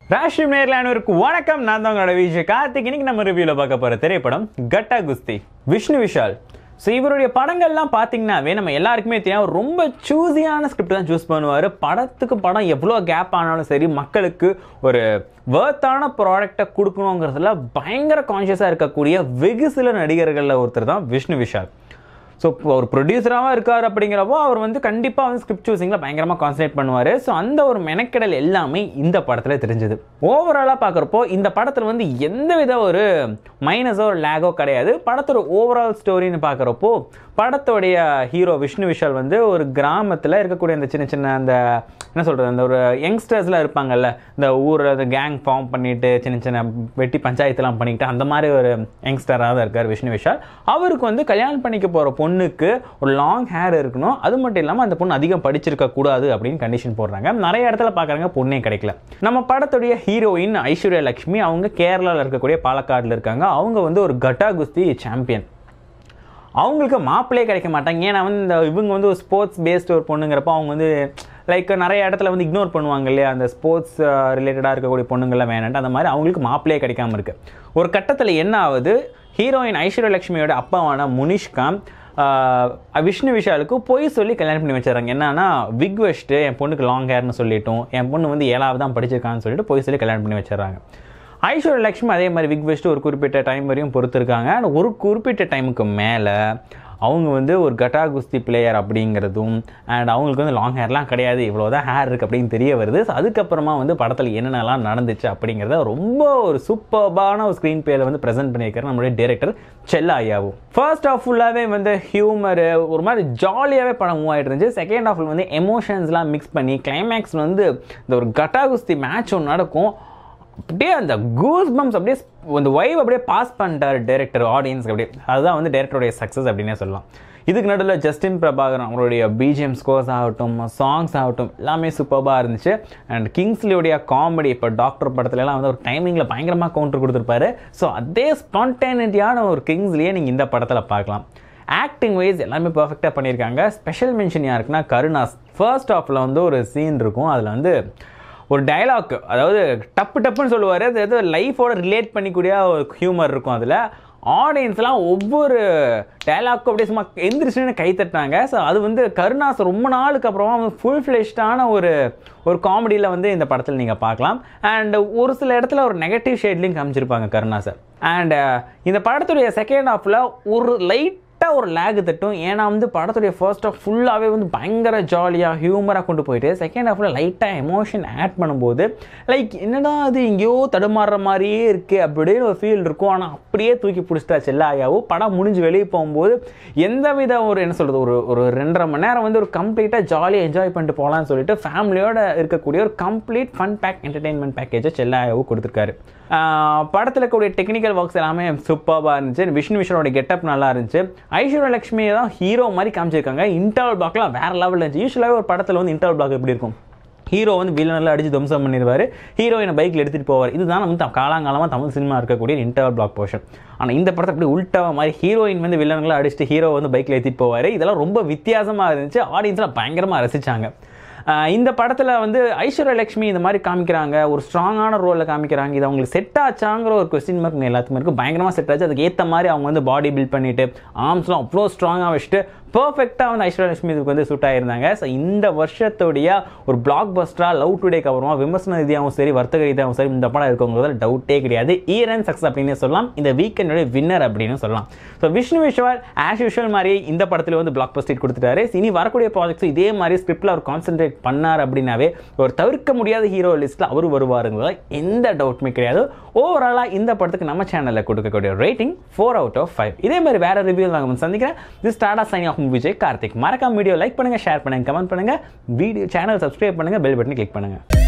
ராஷ்டிரிய நேர்லானவருக்கு வணக்கம் நான் தான் உங்களோட விஜய் கார்த்திக் இன்னைக்கு நம்ம ரிவ்யூவில் பார்க்க போகிற திரைப்படம் கட்டா குஸ்தி விஷ்ணு விஷால் ஸோ இவருடைய படங்கள்லாம் பார்த்தீங்கன்னாவே நம்ம எல்லாருக்குமே தெரியும் ரொம்ப சூஸியான ஸ்கிரிப்ட் தான் சூஸ் பண்ணுவார் படத்துக்கு படம் எவ்வளோ கேப் ஆனாலும் சரி மக்களுக்கு ஒரு வேர்த்தான ப்ராடக்டை கொடுக்கணுங்கிறதுல பயங்கர கான்ஷியஸாக இருக்கக்கூடிய வெகு சில நடிகர்களில் ஒருத்தர் தான் விஷ்ணு விஷால் ஸோ ஒரு ப்ரொடியூசராகவும் இருக்கார் அப்படிங்கிறப்போ அவர் வந்து கண்டிப்பாக வந்து ஸ்கிரிப்ட் சூஸிங்கில் பயங்கரமாக கான்சன்ட்ரேட் பண்ணுவார் ஸோ அந்த ஒரு மெனக்கெடல் எல்லாமே இந்த படத்தில் தெரிஞ்சது ஓவராலாக பார்க்குறப்போ இந்த படத்தில் வந்து எந்த வித ஒரு மைனஸோ ஒரு லேகோ கிடையாது படத்தோட ஓவரால் ஸ்டோரின்னு பார்க்குறப்போ படத்தோடைய ஹீரோ விஷ்ணு விஷால் வந்து ஒரு கிராமத்தில் இருக்கக்கூடிய அந்த சின்ன சின்ன அந்த என்ன சொல்கிறது அந்த ஒரு யங்ஸ்டர்ஸ்லாம் இருப்பாங்கல்ல இந்த ஊரில் அந்த கேங் ஃபார்ம் பண்ணிட்டு சின்ன சின்ன வெட்டி பஞ்சாயத்துலாம் பண்ணிக்கிட்டு அந்த மாதிரி ஒரு யங்ஸ்டராக தான் இருக்கார் விஷ்ணு விஷால் அவருக்கு வந்து கல்யாணம் பண்ணிக்க போகிற பொண்ணுக்கு ஒரு லாங் ஹேர் இருக்கணும் அது மட்டும் இல்லாமல் அந்த பொண்ணு அதிகம் படிச்சிருக்க கூடாது அப்படின்னு கண்டிஷன் போடுறாங்க நிறைய இடத்துல பார்க்குறாங்க பொண்ணே கிடைக்கல நம்ம படத்துடைய ஹீரோயின் ஐஸ்வர்யா லக்ஷ்மி அவங்க கேரளாவில் இருக்கக்கூடிய பாலக்காடில் இருக்காங்க அவங்க வந்து ஒரு கட்டா குஸ்தி சாம்பியன் அவங்களுக்கு மாப்பிள்ளையே கிடைக்க மாட்டாங்க ஏன்னா வந்து இந்த இவங்க வந்து ஒரு ஸ்போர்ட்ஸ் பேஸ்டு ஒரு பொண்ணுங்கிறப்போ அவங்க வந்து லைக் நிறைய இடத்துல வந்து இக்னோர் பண்ணுவாங்க இல்லையா அந்த ஸ்போர்ட்ஸ் ரிலேட்டடாக இருக்கக்கூடிய பொண்ணுங்கள்லாம் வேணான்ட்டு அந்த மாதிரி அவங்களுக்கு மாப்பிள்ளையே கிடைக்காம இருக்கு ஒரு கட்டத்தில் என்ன ஆகுது ஹீரோயின் ஐஸ்வர்யா லட்சுமியோட அப்பாவான முனிஷ்காந்த் ஆஹ், விஷ்ணு விஷாலுக்கு பொய் சொல்லி கல்யாணம் பண்ணி வச்சிடறாங்க என்னன்னா விக் வச்சுட்டு என் பொண்ணுக்கு லாங் ஹேர்னு சொல்லிட்டோம் என் பொண்ணு வந்து ஏழாவது தான் படிச்சிருக்கான்னு சொல்லிட்டு பொய் சொல்லி கல்யாணம் பண்ணி வச்சிடறாங்க ஐஸ்வர்யா லட்சுமி அதே மாதிரி விக் வச்சுட்டு ஒரு குறிப்பிட்ட டைம் வரையும் பொறுத்திருக்காங்க ஆனால் ஒரு குறிப்பிட்ட டைமுக்கு மேலே அவங்க வந்து ஒரு கட்டா குஸ்தி பிளேயர் அப்படிங்கிறதும் அண்ட் அவங்களுக்கு வந்து லாங் ஹேர்லாம் கிடையாது இவ்வளோ தான் ஹேர் இருக்குது அப்படின்னு தெரிய வருது ஸோ அதுக்கப்புறமா வந்து படத்தில் என்னென்னலாம் நடந்துச்சு அப்படிங்கிறத ரொம்ப ஒரு சூப்பர்பான ஒரு ஸ்க்ரீன் பேல வந்து ப்ரெசென்ட் பண்ணியிருக்காரு நம்மளுடைய டேரக்டர் செல்லா ஐயாவும் ஃபர்ஸ்ட் ஆஃப் ஃபுல்லாகவே வந்து ஹியூமரு ஒரு மாதிரி ஜாலியாகவே படம் மூவ் ஆகிட்டு இருந்துச்சு செகண்ட் ஆஃப் வந்து எமோஷன்ஸ்லாம் மிக்ஸ் பண்ணி கிளைமேக்ஸ் வந்து இந்த ஒரு கட்டா குஸ்தி மேட்ச் ஒன்று நடக்கும் அப்படியே அந்த கூஸ் பம்ஸ் அப்படியே அந்த வைவ் அப்படியே பாஸ் பண்ணிட்டார் டேரக்டர் ஆடியன்ஸ்க்கு அப்படியே அதுதான் வந்து டேரக்டருடைய சக்ஸஸ் அப்படின்னே சொல்லலாம் இதுக்கு நடுவில் ஜஸ்டின் பிரபாகரன் அவருடைய பிஜிஎம் ஸ்கோர்ஸ் ஆகட்டும் சாங்ஸ் ஆகட்டும் எல்லாமே சூப்பராக இருந்துச்சு அண்ட் கிங்ஸ்லியோடைய காமெடி இப்போ டாக்டர் படத்துலலாம் வந்து ஒரு டைமிங்கில் பயங்கரமாக கவுண்டர் கொடுத்துருப்பாரு ஸோ அதே ஸ்பான்டேனிட்டியான ஒரு கிங்ஸ்லேயே நீங்கள் இந்த படத்தில் பார்க்கலாம் ஆக்டிங் வைஸ் எல்லாமே பர்ஃபெக்டாக பண்ணியிருக்காங்க ஸ்பெஷல் மென்ஷன் யாருக்குன்னா கருணாஸ் ஃபர்ஸ்ட் ஆஃபில் வந்து ஒரு சீன் இருக்கும் அதில் வந்து ஒரு டயலாக் அதாவது டப்பு டப்புன்னு சொல்லுவார் அது ஏதோ லைஃபோட ரிலேட் பண்ணிக்கூடிய ஒரு ஹியூமர் இருக்கும் அதில் ஆடியன்ஸ்லாம் ஒவ்வொரு டயலாக்கும் அப்படியே சும்மா எந்திரிச்சுன்னு கை தட்டினாங்க ஸோ அது வந்து கருணாஸ் ரொம்ப நாளுக்கு அப்புறமா ஃபுல் ஃப்ளெஷ்டான ஒரு ஒரு காமெடியில் வந்து இந்த படத்தில் நீங்கள் பார்க்கலாம் அண்ட் ஒரு சில இடத்துல ஒரு நெகட்டிவ் ஷேட்லையும் காமிச்சிருப்பாங்க கருணாஸை அண்ட் இந்த படத்துடைய செகண்ட் ஹாஃபில் ஒரு லைட் லைட்டாக ஒரு லேக் தட்டும் ஏன்னா வந்து படத்துடைய ஃபர்ஸ்ட் ஆஃப் ஃபுல்லாகவே வந்து பயங்கர ஜாலியாக ஹியூமராக கொண்டு போயிட்டு செகண்ட் ஹாஃபில் லைட்டாக எமோஷன் ஆட் பண்ணும்போது லைக் என்னடா அது எங்கேயோ தடுமாறுற மாதிரியே இருக்குது அப்படின்னு ஒரு ஃபீல் இருக்கும் ஆனால் அப்படியே தூக்கி பிடிச்சிட்டா செல்லாயாவும் படம் முடிஞ்சு வெளியே போகும்போது எந்த வித ஒரு என்ன சொல்கிறது ஒரு ஒரு ரெண்டரை மணி நேரம் வந்து ஒரு கம்ப்ளீட்டாக ஜாலியாக என்ஜாய் பண்ணிட்டு போகலான்னு சொல்லிட்டு ஃபேமிலியோட இருக்கக்கூடிய ஒரு கம்ப்ளீட் ஃபன் பேக் என்டர்டெயின்மெண்ட் பேக்கேஜை செல்லாயாவும் கொடுத்துருக்காரு படத்தில் இருக்கக்கூடிய டெக்னிக்கல் ஒர்க்ஸ் எல்லாமே சூப்பராக இருந்துச்சு விஷ்ணு விஷனோட கெட்டப் நல்லா இருந்துச்சு ஐஸ்வர்யா லட்சுமியை தான் ஹீரோ மாதிரி காமிச்சிருக்காங்க இன்டர்வல் பிளாக்லாம் வேற லெவலில் இருந்துச்சு யூஸ்வலாகவே ஒரு படத்தில் வந்து இன்டர்வல் பிளாக் எப்படி இருக்கும் ஹீரோ வந்து வில்லனெல்லாம் அடிச்சு துவம்சம் பண்ணிடுவார் ஹீரோயினை பைக்கில் எடுத்துகிட்டு போவார் இதுதான் வந்து த- காலாங்காலமாக தமிழ் சினிமா இருக்கக்கூடிய இன்டர்வல் பிளாக் போர்ஷன் ஆனால் இந்த படத்தை அப்படி உல்ட்டாவ மாதிரி ஹீரோயின் வந்து வில்லன்களை அடிச்சுட்டு ஹீரோ வந்து பைக்கில் ஏற்றிட்டு போவார் இதெல்லாம் ரொம்ப வித்தியாசமாக இருந்துச்சு ஆடியன்ஸ்லாம் பயங்கரமாக ரசிச்சாங்க ஆஹ் இந்த படத்தில் வந்து ஐஸ்வர்யா லட்சுமி இந்த மாதிரி காமிக்கிறாங்க ஒரு ஸ்ட்ராங்கான ரோலில் காமிக்கிறாங்க இது அவங்களுக்கு செட் ஆச்சாங்கிற ஒரு கொஸ்டின் மார்க் எல்லாத்துக்குமே இருக்குது பயங்கரமாக செட் ஆச்சு அதுக்கு ஏற்ற மாதிரி அவங்க வந்து பாடி பில்ட் பண்ணிட்டு ஆர்ம்ஸ்லாம் அவ்வளோ ஸ்ட்ராங்காக வச்சுட்டு பர்ஃபெக்டாக வந்து ஐஸ்வர்யா லட்சுமி இதுக்கு வந்து சூட் ஆயிருந்தாங்க ஸோ இந்த வருஷத்துடைய ஒரு பிளாக் பஸ்டராக லவ் டுடேக்கு அப்புறமா விமர்சன ரீதியாகவும் சரி வர்த்தக ரீதியாகவும் சரி இந்த படம் இருக்கவங்கிறதுல டவுட்டே கிடையாது ஈரன் சக்ஸ் அப்படின்னு சொல்லலாம் இந்த வீக்கெண்டோட வின்னர் அப்படின்னு சொல்லலாம் so Vishnu Vishal as usual மாதிரி இந்த படத்தில் வந்து பிளாக் பஸ்டர் கொடுத்துட்டாரு இனி வரக்கூடிய ப்ராஜெக்ட்ஸ் இதே மாதிரி ஸ்கிரிப்டில் அவர் கான்சென்ட்ரேட் பண்ணார் அப்படின்னாவே ஒரு தவிர்க்க முடியாத ஹீரோ லிஸ்ட்டில் அவர் வருவாருங்கிறதுல எந்த டவுட்டுமே கிடையாது ஓவராலாக இந்த படத்துக்கு நம்ம சேனலில் கொடுக்கக்கூடிய rating four out of five இதே மாதிரி வேற ரிவ்யூ நாங்கள் வந்து சந்திக்கிறேன் திஸ் டாடா சைன் ஆஃப் விஜய் கார்த்திக் மறக்காம வீடியோ லைக் பண்ணுங்க ஷேர் பண்ணுங்க கமெண்ட் பண்ணுங்க வீடியோ சேனல் சப்ஸ்கிரைப் பண்ணுங்க பெல் பட்டனை கிளிக் பண்ணுங்க